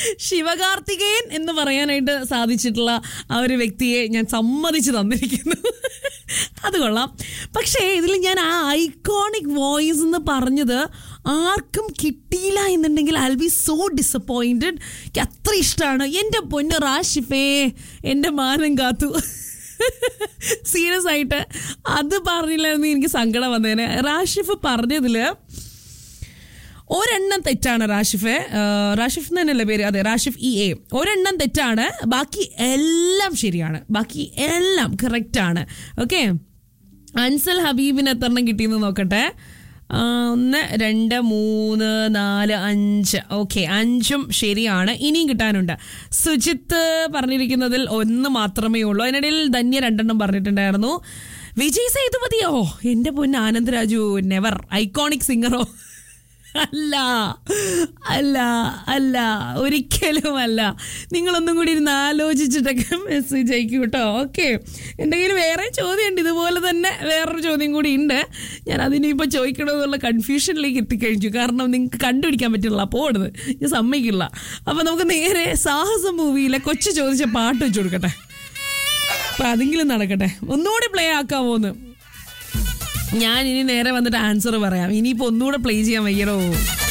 ശിവകാർത്തികേയൻ എന്ന് പറയാനായിട്ട് സാധിച്ചിട്ടുള്ള ആ ഒരു വ്യക്തിയെ ഞാൻ സമ്മതിച്ചു തന്നിരിക്കുന്നു അത് കൊള്ളാം പക്ഷേ ഇതിൽ ഞാൻ ആ ഐക്കോണിക് വോയിസ് എന്ന് പറഞ്ഞത് ആർക്കും കിട്ടിയില്ല എന്നുണ്ടെങ്കിൽ ഐ ബി സോ ഡിസപ്പോയിൻറ്റഡ് എനിക്ക് അത്ര ഇഷ്ടമാണ് എൻ്റെ പൊന്ന് റാഷിഫേ എൻ്റെ മാനം കാത്തു സീരിയസ് ആയിട്ട് അത് പറഞ്ഞില്ലായിരുന്നു എനിക്ക് സങ്കടം വന്നേനെ റാഷിഫ് പറഞ്ഞതിൽ ഒരെണ്ണം തെറ്റാണ് റാഷിഫ് ഏഹ് റാഷിഫ് എന്ന് തന്നെയല്ലേ പേര് അതെ റാഷിഫ് ഇ എ ഒരെണ്ണം തെറ്റാണ് ബാക്കി എല്ലാം ശരിയാണ് ബാക്കി എല്ലാം കറക്റ്റ് ആണ് ഓക്കെ അൻസൽ ഹബീബിന് എത്ര എണ്ണം കിട്ടിയെന്ന് നോക്കട്ടെ ആ, ഒന്ന് രണ്ട് മൂന്ന് നാല് അഞ്ച് ഓക്കെ അഞ്ചും ശരിയാണ് ഇനിയും കിട്ടാനുണ്ട് സുജിത്ത് പറഞ്ഞിരിക്കുന്നതിൽ ഒന്ന് മാത്രമേ ഉള്ളൂ അതിനിടയിൽ ധന്യ രണ്ടെണ്ണം പറഞ്ഞിട്ടുണ്ടായിരുന്നു വിജയ് സേതുപതിയോ എൻ്റെ പൊന്ന് ആനന്ദരാജു നെവർ ഐക്കോണിക് സിംഗറോ അല്ല അല്ല അല്ല ഒരിക്കലും അല്ല നിങ്ങളൊന്നും കൂടി ഇരുന്ന് ആലോചിച്ചിട്ടൊക്കെ മെസ്സേജ് അയക്കും കേട്ടോ ഓക്കെ എൻ്റെ കയ്യിൽ വേറെ ചോദ്യമുണ്ട് ഇതുപോലെ തന്നെ വേറൊരു ചോദ്യം കൂടി ഉണ്ട് ഞാൻ അതിനിപ്പോൾ ചോദിക്കണമെന്നുള്ള കൺഫ്യൂഷനിലേക്ക് എത്തിക്കഴിഞ്ഞു കാരണം നിങ്ങൾക്ക് കണ്ടുപിടിക്കാൻ പറ്റില്ല പോടുന്നത് ഞാൻ സമ്മതിക്കില്ല അപ്പം നമുക്ക് നേരെ സാഹസം മൂവിയിലെ കൊച്ചു ചോദിച്ച പാട്ട് വെച്ച് കൊടുക്കട്ടെ അപ്പം അതെങ്കിലും നടക്കട്ടെ ഒന്നുകൂടി പ്ലേ ആക്കാമോന്ന് ഞാൻ ഇനി നേരെ വന്നിട്ട് ആൻസർ പറയാം ഇനിയിപ്പോൾ ഒന്നുകൂടെ പ്ലേ ചെയ്യാൻ വയ്യടോ